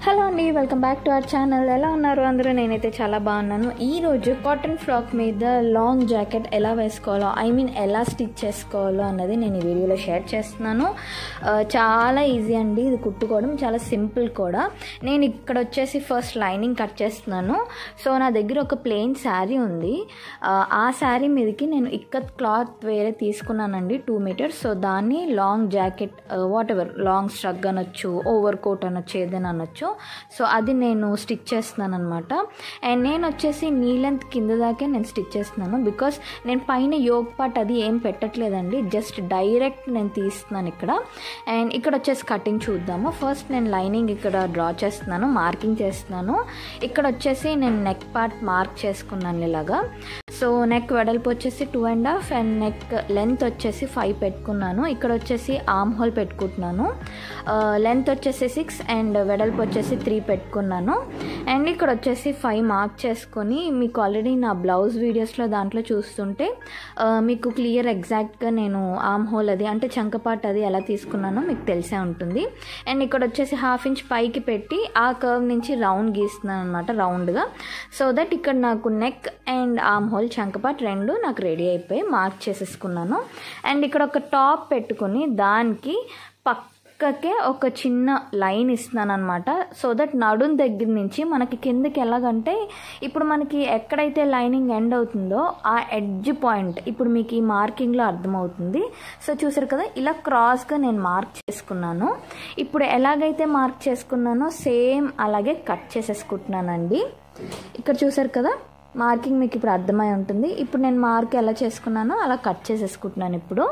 hello అండి welcome back to our channel ఎలా ఉన్నారు అందరూ నేనైతే చాలా బాగున్నాను ఈరోజు కాటన్ ఫ్రాక్ మీద లాంగ్ జాకెట్ ఎలా వేసుకోవాలో ఐ మీన్ ఎలా స్టిచ్ చేసుకోవాలో అన్నది నేను ఈ వీడియోలో షేర్ చేస్తున్నాను ఆ, చాలా ఈజీ అండి ఇది కుట్టుకోవడం చాలా సింపుల్ కూడా నేను ఇక్కడ వచ్చేసి ఫస్ట్ లైనింగ్ కట్ చేస్తున్నాను సో నా దగ్గర ఒక ప్లెయిన్ శారీ ఉంది ఆ, ఆ శారీ మీదకి నేను ఇక్కత్ క్లాత్ వేరే తీసుకున్నానండి టూ మీటర్స్ సో దాన్ని long jacket whatever long shrug అనొచ్చు ఓవర్ కోట్ అనొచ్చు ఏదైనా అనొచ్చు సో అది నేను స్టిచ్ చేస్తున్నాను అనమాట అండ్ నేను వచ్చేసి నీ లెంత్ కింద దాకే నేను స్టిచ్ చేస్తున్నాను బికాస్ నేను పైన యోగ్ పార్ట్ అది ఏం పెట్టట్లేదండి జస్ట్ డైరెక్ట్ నేను తీస్తున్నాను ఇక్కడ అండ్ ఇక్కడ వచ్చేసి కటింగ్ చూద్దాము ఫస్ట్ నేను లైనింగ్ ఇక్కడ డ్రా చేస్తున్నాను మార్కింగ్ చేస్తున్నాను ఇక్కడ వచ్చేసి నేను నెక్ పార్ట్ మార్క్ చేసుకున్నాను ఇలాగా సో నెక్ వెడల్పు వచ్చేసి two and half and neck length వచ్చేసి ఫైవ్ పెట్టుకున్నాను ఇక్కడ వచ్చేసి ఆర్మ్ హోల్ పెట్టుకుంటున్నాను లెంత్ వచ్చేసి సిక్స్ అండ్ వెడల్పు వచ్చేసి త్రీ పెట్టుకున్నాను అండ్ ఇక్కడ వచ్చేసి ఫైవ్ మార్క్ చేసుకొని మీకు ఆల్రెడీ నా బ్లౌజ్ వీడియోస్లో దాంట్లో చూస్తుంటే ఆ, మీకు క్లియర్ ఎగ్జాక్ట్గా నేను ఆర్మ్ హోల్ అది అంటే చంకపాట్ అది ఎలా తీసుకున్నానో మీకు తెలిసే ఉంటుంది అండ్ ఇక్కడ వచ్చేసి హాఫ్ ఇంచ్ పైకి పెట్టి ఆ కర్వ్ నుంచి రౌండ్ గీస్తున్నాను అనమాట రౌండ్గా సో దట్ ఇక్కడ నాకు నెక్ అండ్ ఆర్మ్ హోల్ చంకపాట్ రెండు నాకు రెడీ అయిపోయి మార్క్ చేసేసుకున్నాను అండ్ ఇక్కడ ఒక టాప్ పెట్టుకొని దానికి పక్కకే ఒక చిన్న లైన్ ఇస్తున్నాను అనమాట సో దట్ నడుం దగ్గర నుంచి మనకి కిందకి ఎలాగంటే ఇప్పుడు మనకి ఎక్కడైతే లైనింగ్ ఎండ్ అవుతుందో ఆ ఎడ్జ్ పాయింట్ ఇప్పుడు మీకు ఈ మార్కింగ్లో అర్థమవుతుంది సో చూసారు కదా ఇలా క్రాస్గా నేను మార్క్ చేసుకున్నాను ఇప్పుడు ఎలాగైతే మార్క్ చేసుకున్నానో సేమ్ అలాగే కట్ చేసేసుకుంటున్నానండి ఇక్కడ చూసారు కదా మార్కింగ్ మీకు ఇప్పుడు అర్థమై ఉంటుంది ఇప్పుడు నేను మార్క్ ఎలా చేసుకున్నానో అలా కట్ చేసేసుకుంటున్నాను ఇప్పుడు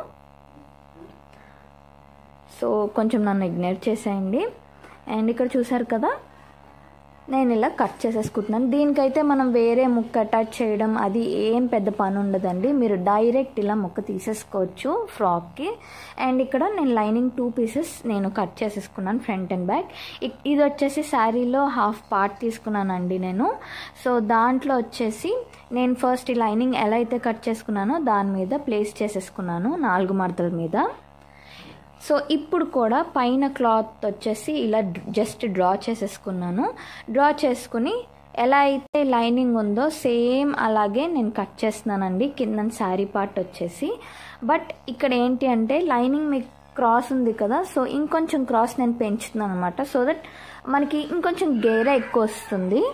సో కొంచెం నన్ను ఇగ్నోర్ చేసేయండి అండ్ ఇక్కడ చూసారు కదా నేను ఇలా కట్ చేసేసుకుంటున్నాను దీనికైతే మనం వేరే ముక్క అటాచ్ చేయడం అది ఏం పెద్ద పని ఉండదండి మీరు డైరెక్ట్ ఇలా ముక్క తీసేసుకోవచ్చు ఫ్రాక్కి అండ్ ఇక్కడ నేను లైనింగ్ టూ పీసెస్ నేను కట్ చేసేసుకున్నాను ఫ్రంట్ అండ్ బ్యాక్ ఇది వచ్చేసి శారీలో హాఫ్ పార్ట్ తీసుకున్నానండి నేను సో దాంట్లో వచ్చేసి నేను ఫస్ట్ ఈ లైనింగ్ ఎలా అయితే కట్ చేసుకున్నానో దాని మీద ప్లేస్ చేసేసుకున్నాను నాలుగు మడతల మీద సో ఇప్పుడు కూడా పైన క్లాత్ వచ్చేసి ఇలా జస్ట్ డ్రా చేసేసుకున్నాను డ్రా చేసుకుని ఎలా అయితే లైనింగ్ ఉందో సేమ్ అలాగే నేను కట్ చేస్తున్నానండి కింద శారీ పార్ట్ వచ్చేసి బట్ ఇక్కడ ఏంటి అంటే లైనింగ్ మీకు క్రాస్ ఉంది కదా సో ఇంకొంచెం క్రాస్ నేను పెంచుతున్నాను అనమాట సో దట్ మనకి ఇంకొంచెం గేర ఎక్కువ వస్తుంది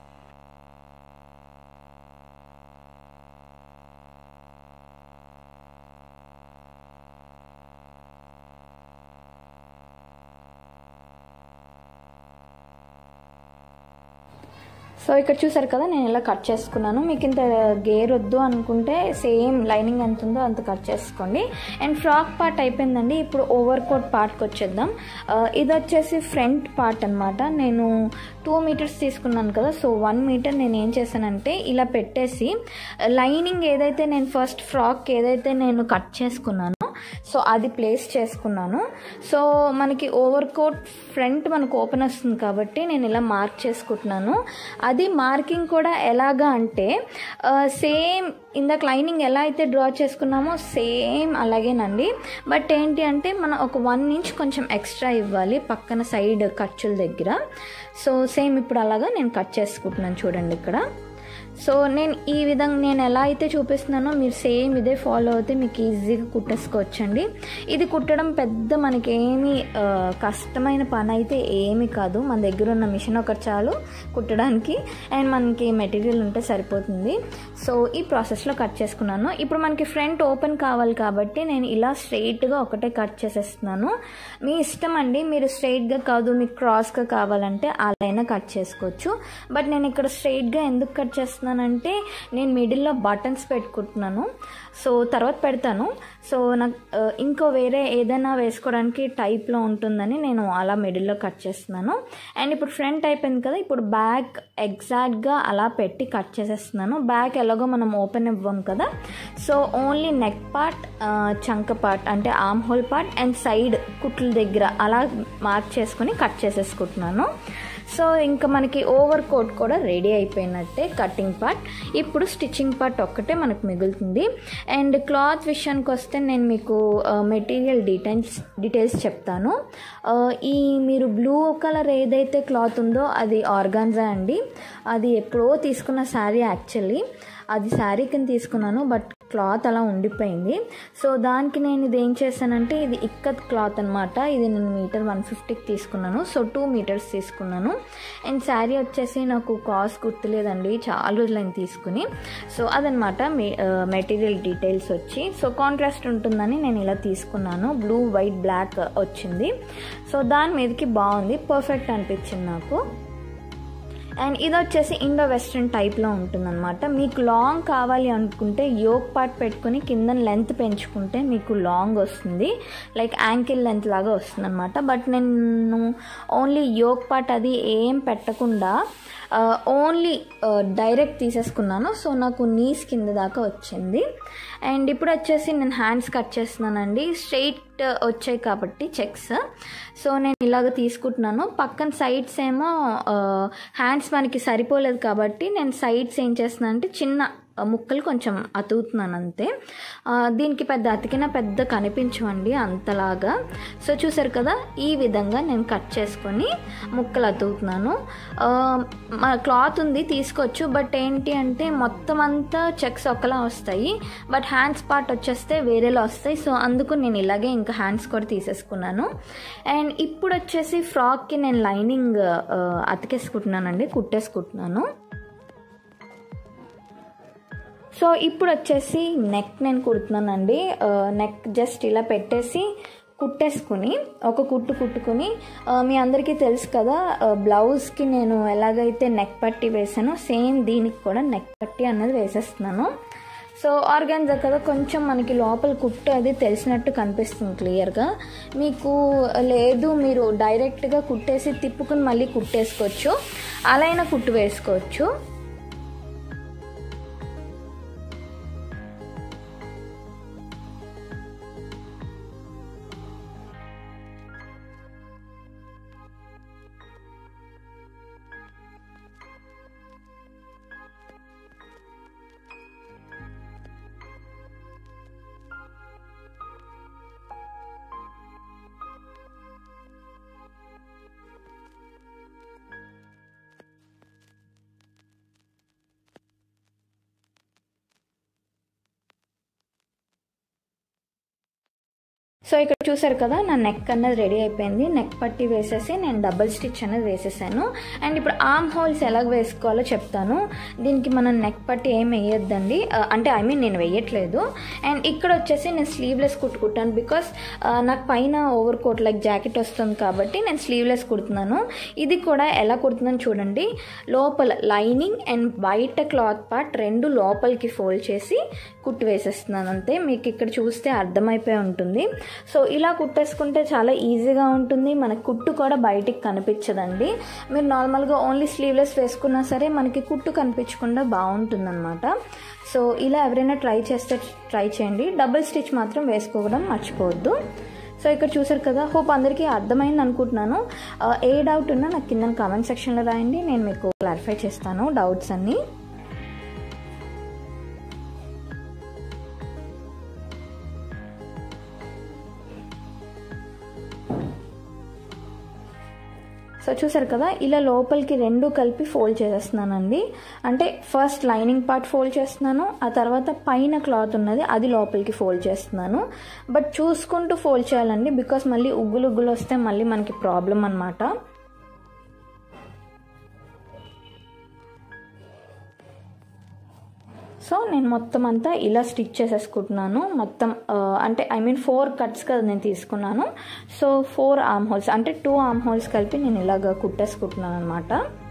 సో ఇక్కడ చూసారు కదా నేను ఇలా కట్ చేసుకున్నాను మీకు ఇంత గేర్ వద్దు అనుకుంటే సేమ్ లైనింగ్ ఎంత ఉందో అంత కట్ చేసుకోండి అండ్ ఫ్రాక్ పార్ట్ అయిపోయిందండి ఇప్పుడు ఓవర్ కోట్ పార్ట్కి వచ్చేద్దాం ఆ, ఇది వచ్చేసి ఫ్రంట్ పార్ట్ అనమాట నేను టూ మీటర్స్ తీసుకున్నాను కదా సో వన్ మీటర్ నేను ఏం చేశానంటే ఇలా పెట్టేసి లైనింగ్ ఏదైతే నేను ఫస్ట్ ఫ్రాక్ ఏదైతే నేను కట్ చేసుకున్నానో సో అది ప్లేస్ చేసుకున్నాను సో మనకి ఓవర్ కోట్ ఫ్రంట్ మనకు ఓపెన్ వస్తుంది కాబట్టి నేను ఇలా మార్క్ చేసుకుంటున్నాను అది మార్కింగ్ కూడా ఎలాగా అంటే సేమ్ ఇందాక లైనింగ్ ఎలా అయితే డ్రా చేసుకున్నామో సేమ్ అలాగేనండి బట్ ఏంటి అంటే మనం ఒక వన్ ఇంచ్ కొంచెం ఎక్స్ట్రా ఇవ్వాలి పక్కన సైడ్ ఖర్చుల దగ్గర సో సేమ్ ఇప్పుడు అలాగా నేను కట్ చేసుకుంటున్నాను చూడండి ఇక్కడ సో నేను ఈ విధంగా నేను ఎలా అయితే చూపిస్తున్నానో మీరు సేమ్ ఇదే ఫాలో అవుతే మీకు ఈజీగా కుట్టేసుకోవచ్చండి ఇది కుట్టడం పెద్ద మనకి ఏమి ఆ, కష్టమైన పని అయితే ఏమీ కాదు మన దగ్గర ఉన్న మిషన్ ఒకటి చాలు కుట్టడానికి అండ్ మనకి మెటీరియల్ ఉంటే సరిపోతుంది సో ఈ ప్రాసెస్లో కట్ చేసుకున్నాను ఇప్పుడు మనకి ఫ్రంట్ ఓపెన్ కావాలి కాబట్టి నేను ఇలా స్ట్రైట్గా ఒకటే కట్ చేసేస్తున్నాను మీ ఇష్టం అండి మీరు స్ట్రైట్గా కాదు మీకు క్రాస్గా కావాలంటే అలా అయినా కట్ చేసుకోవచ్చు బట్ నేను ఇక్కడ స్ట్రైట్గా ఎందుకు కట్ చేస్తున్నానంటే నేను మిడిల్లో బటన్స్ పెట్టుకుంటున్నాను సో తర్వాత పెడతాను సో నాకు ఆ, ఇంకో వేరే ఏదైనా వేసుకోవడానికి టైప్లో ఉంటుందని నేను అలా మిడిల్లో కట్ చేస్తున్నాను అండ్ ఇప్పుడు ఫ్రంట్ అయిపోయింది కదా ఇప్పుడు బ్యాక్ ఎగ్జాక్ట్గా అలా పెట్టి కట్ చేసేస్తున్నాను బ్యాక్ ఎలాగో మనం ఓపెన్ ఇవ్వం కదా సో ఓన్లీ నెక్ పార్ట్ చంక పార్ట్ అంటే arm hole part and side కుట్ల దగ్గర అలా మార్క్ చేసుకొని కట్ చేసేసుకుంటున్నాను సో ఇంకా మనకి ఓవర్ కోట్ కూడా రెడీ అయిపోయినట్టే కటింగ్ పార్ట్ ఇప్పుడు స్టిచ్చింగ్ పార్ట్ ఒక్కటే మనకు మిగులుతుంది అండ్ క్లాత్ విషయానికి వస్తే నేను మీకు మెటీరియల్ డీటెయిల్స్ డీటెయిల్స్ చెప్తాను ఆ, ఈ మీరు బ్లూ కలర్ ఏదైతే క్లాత్ ఉందో అది ఆర్గాన్జా అండి అది ఎప్పుడో తీసుకున్న శారీ యాక్చువల్లీ అది శారీ కింద తీసుకున్నాను బట్ క్లాత్ అలా ఉండిపోయింది సో దానికి నేను ఇది ఏం చేశానంటే ఇది ఇక్కత్ క్లాత్ అనమాట ఇది నేను మీటర్ వన్ ఫిఫ్టీకి తీసుకున్నాను సో టూ మీటర్స్ తీసుకున్నాను అండ్ శారీ వచ్చేసి నాకు కాస్ట్ గుర్తులేదండి చాలా రోజులైంది తీసుకుని సో అదనమాట మెటీరియల్ డీటెయిల్స్ వచ్చి సో కాంట్రాస్ట్ ఉంటుందని నేను ఇలా తీసుకున్నాను బ్లూ వైట్ బ్లాక్ వచ్చింది సో దాని మీదకి బాగుంది పర్ఫెక్ట్ అనిపించింది నాకు అండ్ ఇది వచ్చేసి ఇండో వెస్ట్రన్ టైప్లో ఉంటుందన్నమాట మీకు లాంగ్ కావాలి అనుకుంటే యోగ్ పార్ట్ పెట్టుకుని కింద లెంత్ పెంచుకుంటే మీకు లాంగ్ వస్తుంది లైక్ యాంకిల్ లెంత్ లాగా వస్తుంది అనమాట బట్ నేను ఓన్లీ యోగ్ పార్ట్ అది ఏం పెట్టకుండా ఓన్లీ డైరెక్ట్ తీసేసుకున్నాను సో నాకు నీస్ కింద దాకా వచ్చింది అండ్ ఇప్పుడు వచ్చేసి నేను హ్యాండ్స్ కట్ చేస్తున్నానండి స్ట్రైట్ వచ్చాయి కాబట్టి చెక్స్ సో నేను ఇలాగ తీసుకుంటున్నాను పక్కన సైడ్స్ ఏమో హ్యాండ్స్ మనకి సరిపోలేదు కాబట్టి నేను సైడ్స్ ఏం చేస్తున్నాను అంటే చిన్న ముక్కలు కొంచెం అతుకుతున్నాను అంతే ఆ, దీనికి పెద్ద అతికిన పెద్ద కనిపించవండి అంతలాగా సో చూసారు కదా ఈ విధంగా నేను కట్ చేసుకొని ముక్కలు అతుకుతున్నాను ఆ, మా క్లాత్ ఉంది తీసుకోవచ్చు బట్ ఏంటి అంటే మొత్తం అంతా చెక్స్ ఒకలా వస్తాయి బట్ హ్యాండ్స్ పార్ట్ వచ్చేస్తే వేరేలా వస్తాయి సో అందుకు నేను ఇలాగే ఇంకా హ్యాండ్స్ కూడా తీసేసుకున్నాను అండ్ ఇప్పుడు వచ్చేసి ఫ్రాక్కి నేను లైనింగ్ ఆ, అతికేసుకుంటున్నానండి కుట్టేసుకుంటున్నాను సో ఇప్పుడు వచ్చేసి నెక్ నేను కుడుతున్నానండి ఆ, నెక్ జస్ట్ ఇలా పెట్టేసి కుట్టేసుకుని ఒక కుట్టు కుట్టుకుని ఆ, మీ అందరికీ తెలుసు కదా ఆ, బ్లౌజ్కి నేను ఎలాగైతే నెక్ పట్టి వేసానో సేమ్ దీనికి కూడా నెక్ పట్టి అన్నది వేసేస్తున్నాను సో ఆర్గాన్జా కదా కొంచెం మనకి లోపల కుట్టు అది తెలిసినట్టు కనిపిస్తుంది క్లియర్గా మీకు లేదు మీరు డైరెక్ట్గా కుట్టేసి తిప్పుకుని మళ్ళీ కుట్టేసుకోవచ్చు అలా అయినా కుట్టు వేసుకోవచ్చు సో ఇక్కడ చూసారు కదా నా నెక్ అన్నది రెడీ అయిపోయింది నెక్ పట్టి వేసేసి నేను డబుల్ స్టిచ్ అనేది వేసేసాను అండ్ ఇప్పుడు ఆర్మ్ హోల్స్ ఎలా వేసుకోవాలో చెప్తాను దీనికి మనం నెక్ పట్టి ఏం వేయొద్దండి ఆ, అంటే ఐ మీన్ నేను వేయట్లేదు అండ్ ఇక్కడ వచ్చేసి నేను స్లీవ్లెస్ కుట్టుకుంటాను బికాస్ నాకు పైన ఓవర్ కోట్ లైక్ జాకెట్ వస్తుంది కాబట్టి నేను స్లీవ్లెస్ కుడుతున్నాను ఇది కూడా ఎలా కుడుతుందని చూడండి లోపల లైనింగ్ అండ్ బయట క్లాత్ పార్ట్ రెండు లోపలికి ఫోల్డ్ చేసి కుట్టు వేసేస్తున్నాను అంతే మీకు ఇక్కడ చూస్తే అర్థమైపోయి ఉంటుంది సో ఇలా కుట్టేసుకుంటే చాలా ఈజీగా ఉంటుంది మన కుట్టు కూడా బయటికి కనిపించదండి మీరు నార్మల్గా ఓన్లీ స్లీవ్లెస్ వేసుకున్నా సరే మనకి కుట్టు కనిపించకుండా బాగుంటుందన్నమాట సో ఇలా ఎవరైనా ట్రై చేస్తే ట్రై చేయండి డబుల్ స్టిచ్ మాత్రం వేసుకోవడం మర్చిపోవద్దు సో ఇక్కడ చూసారు కదా హోప్ అందరికీ అర్థమైంది అనుకుంటున్నాను ఆ, ఏ డౌట్ ఉన్నా నాకు కింద కామెంట్ సెక్షన్లో రాయండి నేను మీకు క్లారిఫై చేస్తాను డౌట్స్ అన్నీ సో చూసారు కదా ఇలా లోపలికి రెండు కలిపి ఫోల్డ్ చేసేస్తున్నానండి అంటే ఫస్ట్ లైనింగ్ పార్ట్ ఫోల్డ్ చేస్తున్నాను ఆ తర్వాత పైన క్లాత్ ఉన్నది అది లోపలికి ఫోల్డ్ చేస్తున్నాను బట్ చూసుకుంటూ ఫోల్డ్ చేయాలండి బికాస్ మళ్ళీ ఉగ్గులు ఉగ్గులు వస్తే మళ్ళీ మనకి ప్రాబ్లం అనమాట సో నేను మొత్తం అంతా ఇలా స్టిచ్ చేసేసుకుంటున్నాను మొత్తం ఆ, అంటే ఐ మీన్ ఫోర్ కట్స్ కదా నేను తీసుకున్నాను సో ఫోర్ ఆర్మ్ హోల్స్ అంటే టూ ఆర్మ్ హోల్స్ కలిపి నేను ఇలాగ కుట్టేసుకుంటున్నాను అనమాట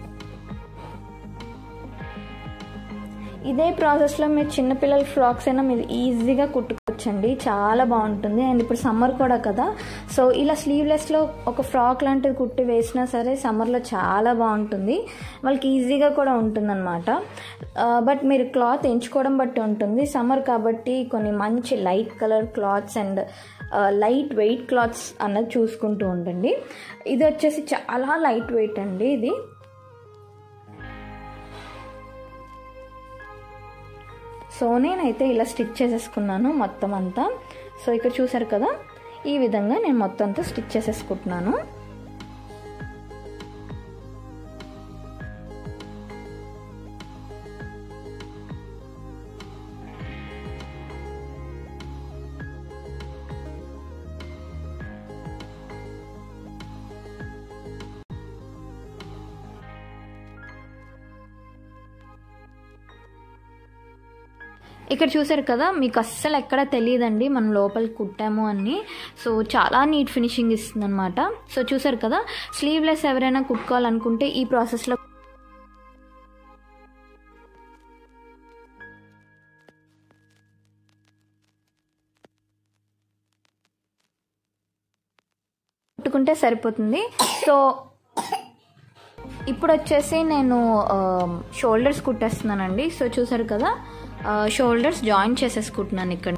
ఇదే ప్రాసెస్లో మీరు చిన్నపిల్లల ఫ్రాక్స్ అయినా మీరు ఈజీగా కుట్టుకోవచ్చండి చాలా బాగుంటుంది అండ్ ఇప్పుడు సమ్మర్ కూడా కదా సో ఇలా స్లీవ్లెస్లో ఒక ఫ్రాక్ లాంటిది కుట్టి వేసినా సరే సమ్మర్లో చాలా బాగుంటుంది వాళ్ళకి ఈజీగా కూడా ఉంటుందన్నమాట బట్ మీరు క్లాత్ ఎంచుకోవడం బట్టి ఉంటుంది సమ్మర్ కాబట్టి కొన్ని మంచి light colour cloths and light weight cloths అన్నది చూసుకుంటూ ఉండండి ఇది వచ్చేసి చాలా లైట్ వెయిట్ అండి ఇది సో నేనైతే ఇలా స్టిచ్ చేసేసుకున్నాను మొత్తం అంతా సో ఇక్కడ చూసారు కదా ఈ విధంగా నేను మొత్తం అంతా స్టిచ్ చేసేసుకుంటున్నాను ఇక్కడ చూసారు కదా మీకు అస్సలు ఎక్కడ తెలియదండి మనం లోపలికి కుట్టాము అని సో చాలా నీట్ ఫినిషింగ్ ఇస్తుంది అనమాట సో చూసారు కదా స్లీవ్లెస్ ఎవరైనా కుట్టుకోవాలనుకుంటే ఈ ప్రాసెస్లో కుట్టుకుంటే సరిపోతుంది సో ఇప్పుడు వచ్చేసి నేను షోల్డర్స్ కుట్టేస్తున్నానండి సో చూసారు కదా షోల్డర్స్ జాయిన్ చేసేసుకుంటున్నాను ఇక్కడ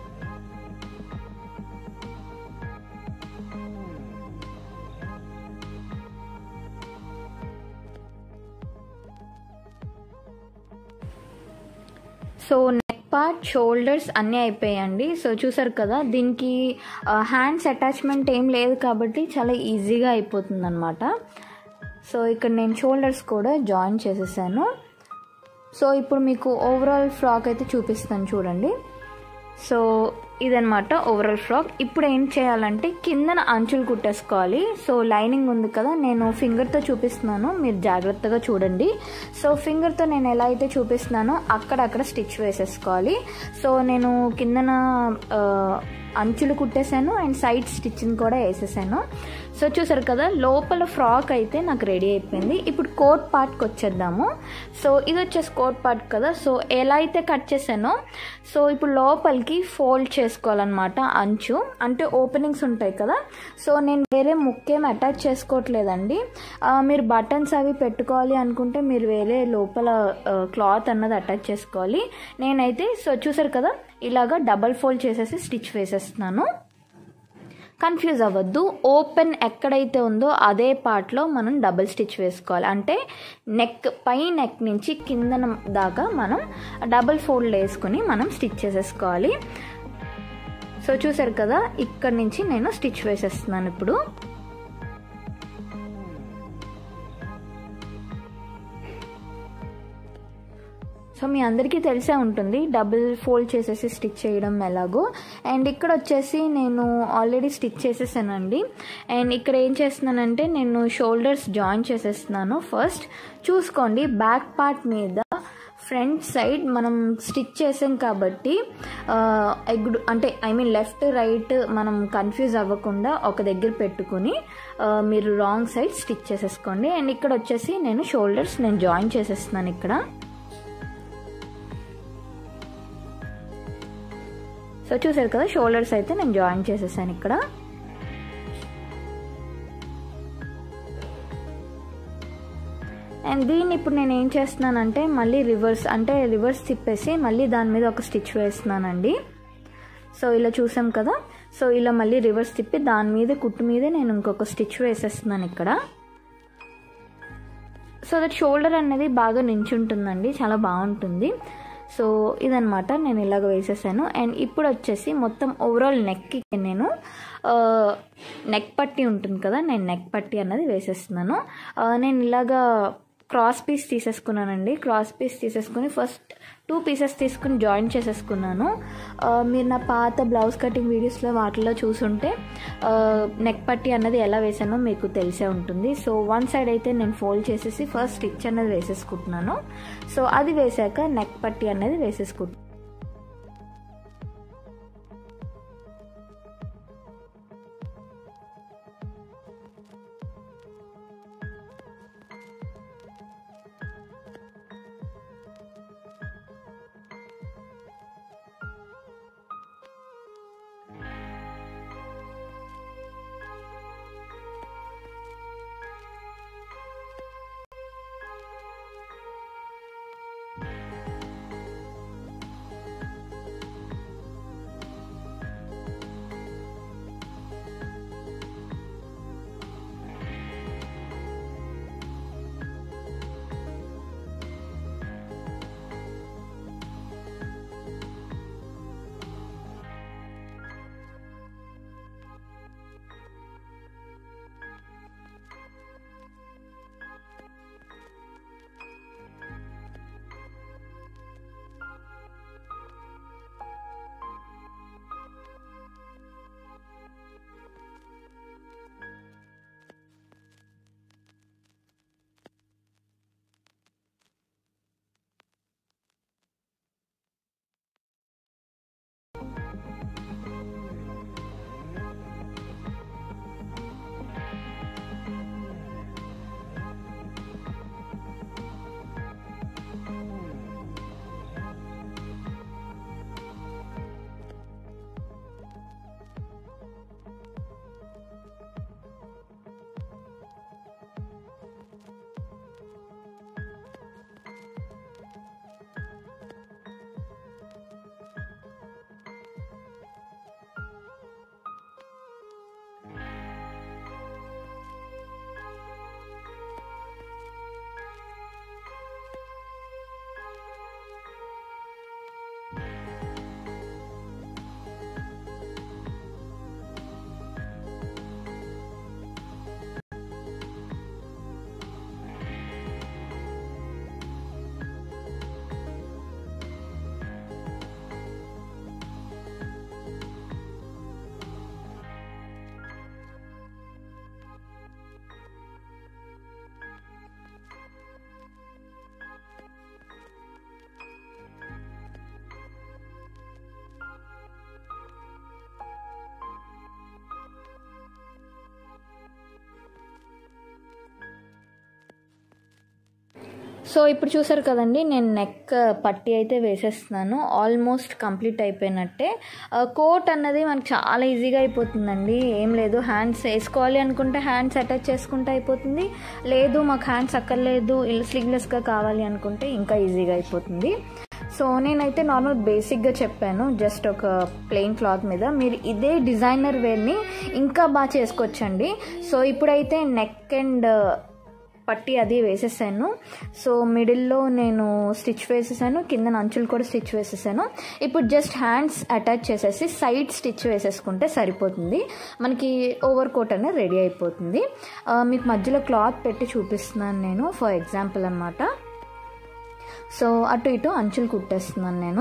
సో నెక్ పార్ట్ షోల్డర్స్ అన్నీ అయిపోయాయండి సో చూసారు కదా దీనికి హ్యాండ్స్ అటాచ్మెంట్ ఏం లేదు కాబట్టి చాలా ఈజీగా అయిపోతుంది అనమాట సో ఇక్కడ నేను షోల్డర్స్ కూడా జాయిన్ చేసేసాను సో ఇప్పుడు మీకు ఓవరాల్ ఫ్రాక్ అయితే చూపిస్తాను చూడండి సో ఇదనమాట ఓవరాల్ ఫ్రాక్ ఇప్పుడు ఏం చేయాలంటే కిందన అంచులు కుట్టేసుకోవాలి సో లైనింగ్ ఉంది కదా నేను ఫింగర్తో చూపిస్తున్నాను మీరు జాగ్రత్తగా చూడండి సో ఫింగర్తో నేను ఎలా అయితే చూపిస్తున్నానో అక్కడక్కడ స్టిచ్ వేసేసుకోవాలి సో నేను కిందన అంచులు కుట్టేశాను అండ్ సైడ్ స్టిచ్చింగ్ కూడా వేసేసాను సో చూసారు కదా లోపల ఫ్రాక్ అయితే నాకు రెడీ అయిపోయింది ఇప్పుడు కోట్ పార్ట్కి వచ్చేద్దాము సో ఇది వచ్చేసి కోట్ పార్ట్ కదా సో ఎలా అయితే కట్ చేశానో సో ఇప్పుడు లోపలికి ఫోల్డ్ చేసుకోవాలన్నమాట అంచు అంటే ఓపెనింగ్స్ ఉంటాయి కదా సో నేను వేరే ముక్కేం అటాచ్ చేసుకోవట్లేదండి మీరు బటన్స్ అవి పెట్టుకోవాలి అనుకుంటే మీరు వేరే లోపల క్లాత్ అన్నది అటాచ్ చేసుకోవాలి నేనైతే సో చూసారు కదా ఇలాగా డబల్ ఫోల్డ్ చేసేసి స్టిచ్ వేసేస్తున్నాను కన్ఫ్యూజ్ అవ్వద్దు ఓపెన్ ఎక్కడైతే ఉందో అదే పార్ట్లో మనం డబుల్ స్టిచ్ వేసుకోవాలి అంటే నెక్ పై నెక్ నుంచి కింద దాకా మనం డబుల్ ఫోల్డ్ వేసుకొని మనం స్టిచ్ చేసేసుకోవాలి సో చూసారు కదా ఇక్కడ నుంచి నేను స్టిచ్ వేసేస్తున్నాను ఇప్పుడు సో మీ అందరికీ తెలిసే ఉంటుంది డబుల్ ఫోల్డ్ చేసేసి స్టిచ్ చేయడం ఎలాగో అండ్ ఇక్కడ వచ్చేసి నేను ఆల్రెడీ స్టిచ్ చేసేసానండి అండ్ ఇక్కడ ఏం చేస్తున్నానంటే నేను షోల్డర్స్ జాయిన్ చేసేస్తున్నాను ఫస్ట్ చూసుకోండి బ్యాక్ పార్ట్ మీద ఫ్రంట్ సైడ్ మనం స్టిచ్ చేసాం కాబట్టి ఎగ్డు అంటే ఐ మీన్ లెఫ్ట్ రైట్ మనం కన్ఫ్యూజ్ అవ్వకుండా ఒక దగ్గర పెట్టుకుని మీరు రాంగ్ సైడ్ స్టిచ్ చేసేసుకోండి అండ్ ఇక్కడ వచ్చేసి నేను షోల్డర్స్ నేను జాయిన్ చేసేస్తున్నాను ఇక్కడ సో చూసారు కదా షోల్డర్స్ అయితే నేను జాయిన్ చేసేసాను ఇక్కడ అండ్ దీన్ని ఇప్పుడు నేను ఏం చేస్తున్నానంటే మళ్ళీ రివర్స్ అంటే రివర్స్ తిప్పేసి మళ్ళీ దాని మీద ఒక స్టిచ్ వేస్తున్నానండి సో ఇలా చూసాం కదా సో ఇలా మళ్ళీ రివర్స్ తిప్పి దాని మీద కుట్టు మీదే నేను ఇంకొక స్టిచ్ వేసేస్తున్నాను ఇక్కడ సో దట్ షోల్డర్ అనేది బాగా నించుంటుందండి చాలా బాగుంటుంది సో ఇదనమాట నేను ఇలాగ వేసేసాను అండ్ ఇప్పుడు వచ్చేసి మొత్తం ఓవరాల్ నెక్కి నేను నెక్ పట్టి ఉంటుంది కదా నేను నెక్ పట్టి అన్నది వేసేస్తున్నాను నేను ఇలాగా క్రాస్ పీస్ తీసేసుకున్నానండి క్రాస్ పీస్ తీసేసుకుని ఫస్ట్ టూ పీసెస్ తీసుకుని జాయిన్ చేసేసుకున్నాను మీరు నా పాత బ్లౌజ్ కటింగ్ వీడియోస్లో వాటిలో చూసుంటే నెక్ పట్టి అన్నది ఎలా వేసానో మీకు తెలిసే ఉంటుంది సో వన్ సైడ్ అయితే నేను ఫోల్డ్ చేసేసి ఫస్ట్ స్టిచ్ అనేది వేసేసుకుంటున్నాను సో అది వేసాక నెక్ పట్టి అనేది వేసేసుకుంటున్నాను సో ఇప్పుడు చూసారు కదండి నేను నెక్ పట్టి అయితే వేసేస్తున్నాను ఆల్మోస్ట్ కంప్లీట్ అయిపోయినట్టే కోట్ అన్నది మనకు చాలా ఈజీగా అయిపోతుందండి ఏం లేదు హ్యాండ్స్ వేసుకోవాలి అనుకుంటే హ్యాండ్స్ అటాచ్ చేసుకుంటే అయిపోతుంది లేదు మాకు హ్యాండ్స్ అక్కర్లేదు స్లీవ్లెస్గా కావాలి అనుకుంటే ఇంకా ఈజీగా అయిపోతుంది సో నేనైతే నార్మల్ బేసిక్గా చెప్పాను జస్ట్ ఒక ప్లెయిన్ క్లాత్ మీద మీరు ఇదే డిజైనర్ వేర్ని ఇంకా బాగా చేసుకోవచ్చండి సో ఇప్పుడైతే నెక్ అండ్ పట్టి అది వేసేసాను సో మిడిల్లో నేను స్టిచ్ వేసేసాను కింద అంచులు కూడా స్టిచ్ వేసేసాను ఇప్పుడు జస్ట్ హ్యాండ్స్ అటాచ్ చేసేసి సైడ్ స్టిచ్ వేసేసుకుంటే సరిపోతుంది మనకి ఓవర్ కోట్ అనేది రెడీ అయిపోతుంది మీకు మధ్యలో క్లాత్ పెట్టి చూపిస్తున్నాను నేను ఫర్ ఎగ్జాంపుల్ అనమాట సో అటు ఇటు అంచులు కుట్టేస్తున్నాను నేను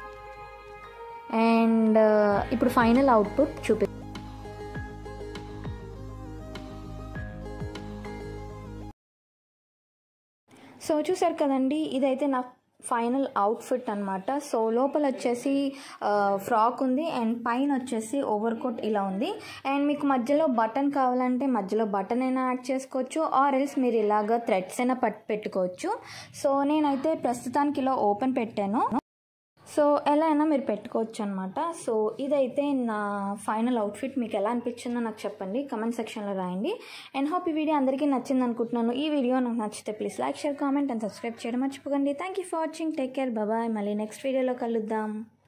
అండ్ ఇప్పుడు ఫైనల్ అవుట్పుట్ చూపి సో చూసారు కదండి ఇదైతే నా ఫైనల్ అవుట్ఫిట్ అనమాట సో లోపల వచ్చేసి ఫ్రాక్ ఉంది అండ్ పైన వచ్చేసి ఓవర్ కోట్ ఇలా ఉంది అండ్ మీకు మధ్యలో బటన్ కావాలంటే మధ్యలో బటన్ అయినా యాడ్ చేసుకోవచ్చు ఆర్ ఎల్స్ మీరు ఇలాగ థ్రెడ్స్ అయినా పట్టి పెట్టుకోవచ్చు సో నేనైతే ప్రస్తుతానికి ఇలా ఓపెన్ పెట్టాను సో ఎలా అయినా మీరు పెట్టుకోవచ్చు అనమాట సో ఇదైతే నా ఫైనల్ అవుట్ఫిట్ మీకు ఎలా అనిపించిందో నాకు చెప్పండి కమెంట్ సెక్షన్లో రాయండి అండ్ హోప్ ఈ వీడియో అందరికీ నచ్చింది అనుకుంటున్నాను ఈ వీడియో నాకు నచ్చితే please like share comment and subscribe చేయడం మర్చిపోకండి thank you for watching take care bye bye మళ్ళీ నెక్స్ట్ వీడియోలో కలుద్దాం